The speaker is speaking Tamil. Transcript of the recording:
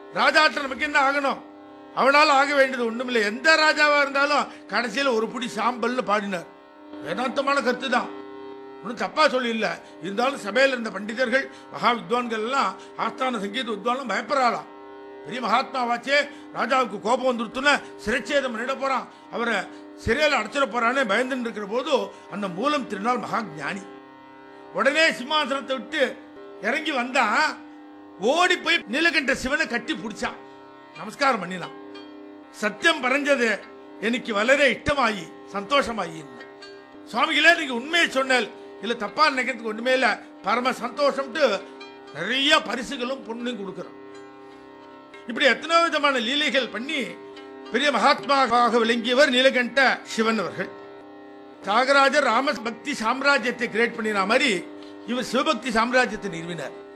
ராஜாட்ட நமக்கு என்ன ஆகணும் அவனால ஆக வேண்டியது ஒண்ணுமில்லை எந்த ராஜாவா இருந்தாலும் கடைசியில ஒரு புடி சாம்பல்னு பாடினார் வேதாந்தமான கருத்து தான் ஒன்றும் தப்பா சொல்லி இல்ல இருந்தாலும் சபையில் இருந்த பண்டிதர்கள் மகா வித்வான்கள் எல்லாம் ஆஸ்தான சங்கீத வித்வான்லாம் பயப்படுறாளாம் பெரிய மகாத்மாவாச்சே ராஜாவுக்கு கோபம் வந்துருத்துன்னு சிறைச்சேதம் பண்ணிட போறான் அவரை சிறையில் அடைச்சிட போறானே பயந்துன்னு இருக்கிற போது அந்த மூலம் திருநாள் மகா ஞானி உடனே சிம்மாசனத்தை விட்டு இறங்கி வந்தா ஓடி போய் நீலகண்ட சிவனை கட்டி பிடிச்சான் நமஸ்காரம் பண்ணினான் சத்தியம் பறஞ்சது எனக்கு வளர இஷ்டமாயி சந்தோஷமாயி சுவாமிகளே நீங்க உண்மையை சொன்னேன் இல்ல தப்பா நினைக்கிறதுக்கு ஒண்ணுமே இல்ல பரம சந்தோஷம்ட்டு நிறைய பரிசுகளும் பொண்ணும் கொடுக்கிறோம் இப்படி எத்தனை விதமான லீலைகள் பண்ணி பெரிய மகாத்மாவாக விளங்கியவர் நீலகண்ட சிவன் அவர்கள் தியாகராஜர் ராம பக்தி சாம்ராஜ்யத்தை கிரியேட் பண்ணின மாதிரி இவர் சிவபக்தி சாம்ராஜ்யத்தை நிறுவினார்